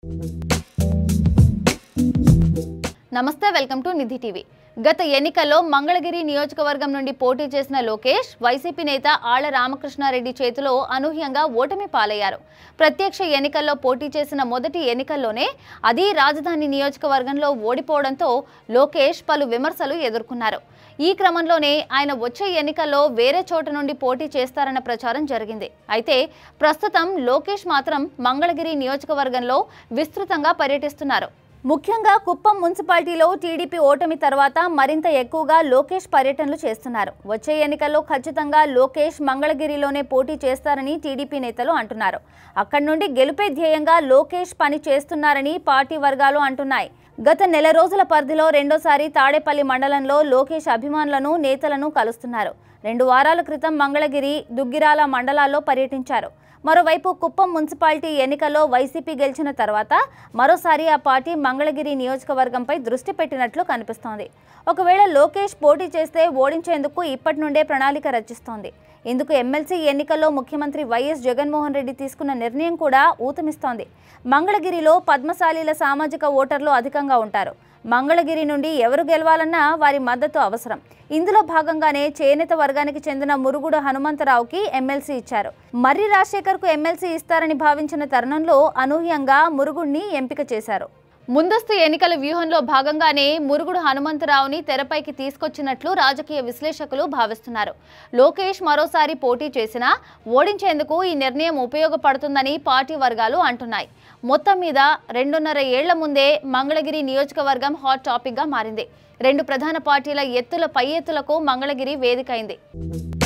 నమస్తే welcome to Nidhi TV గత ఎన్నికల్లో మంగళగిరి నియోజకవర్గం నుండి పోటీ చేసిన లోకేష్ వైసీపీ నేత ఆళ్ల రామకృష్ణారెడ్డి చేతిలో అనూహ్యంగా ఓటమి పాలయ్యారు ప్రత్యక్ష ఎన్నికల్లో పోటీ చేసిన మొదటి ఎన్నికల్లోనే అది రాజధాని నియోజకవర్గంలో ఓడిపోవడంతో లోకేష్ పలు విమర్శలు ఎదుర్కొన్నారు ఈ క్రమంలోనే ఆయన వచ్చే ఎన్నికల్లో వేరే చోట నుండి పోటీ చేస్తారన్న ప్రచారం జరిగింది అయితే ప్రస్తుతం లోకేష్ మాత్రం మంగళగిరి నియోజకవర్గంలో విస్తృతంగా పర్యటిస్తున్నారు ముఖ్యంగా కుప్పం మున్సిపాలిటీలో టీడీపీ ఓటమి తర్వాత మరింత ఎక్కువగా లోకేష్ పర్యటనలు చేస్తున్నారు వచ్చే ఎన్నికల్లో ఖచ్చితంగా లోకేష్ మంగళగిరిలోనే పోటీ చేస్తారని టీడీపీ నేతలు అంటున్నారు అక్కడి నుండి గెలుపే ధ్యేయంగా లోకేష్ పని చేస్తున్నారని పార్టీ వర్గాలు అంటున్నాయి గత నెల రోజుల పరిధిలో రెండోసారి తాడేపల్లి మండలంలో లోకేష్ అభిమానులను నేతలను కలుస్తున్నారు రెండు వారాల క్రితం మంగళగిరి దుగ్గిరాల మండలాల్లో పర్యటించారు మరోవైపు కుప్పం మున్సిపాలిటీ ఎన్నికల్లో వైసీపీ గెలిచిన తర్వాత మరోసారి ఆ పార్టీ మంగళగిరి నియోజకవర్గంపై దృష్టి పెట్టినట్లు కనిపిస్తోంది ఒకవేళ లోకేష్ పోటీ చేస్తే ఓడించేందుకు ఇప్పటి నుండే ప్రణాళిక రచిస్తోంది ఇందుకు ఎమ్మెల్సీ ఎన్నికల్లో ముఖ్యమంత్రి వైఎస్ జగన్మోహన్ రెడ్డి తీసుకున్న నిర్ణయం కూడా ఊతమిస్తోంది మంగళగిరిలో పద్మశాలీల సామాజిక ఓటర్లు అధికంగా ఉంటారు మంగళగిరి నుండి ఎవరు గెలవాలన్నా వారి మద్దతు అవసరం ఇందులో భాగంగానే చేనేత వర్గానికి చెందిన మురుగుడు హనుమంతరావుకి ఎమ్మెల్సీ ఇచ్చారు మర్రి రాజశేఖర్కు ఎమ్మెల్సీ ఇస్తారని భావించిన తరుణంలో అనూహ్యంగా మురుగుడిని ఎంపిక చేశారు ముందస్తు ఎన్నికల వ్యూహంలో భాగంగానే మురుగుడు హనుమంతరావుని తెరపైకి తీసుకొచ్చినట్లు రాజకీయ విశ్లేషకులు భావిస్తున్నారు లోకేష్ మరోసారి పోటీ చేసినా ఓడించేందుకు ఈ నిర్ణయం ఉపయోగపడుతుందని పార్టీ వర్గాలు అంటున్నాయి మొత్తం మీద రెండున్నర ఏళ్ల ముందే మంగళగిరి నియోజకవర్గం హాట్ టాపిక్గా మారింది రెండు ప్రధాన పార్టీల ఎత్తుల పై ఎత్తులకు మంగళగిరి వేదికైంది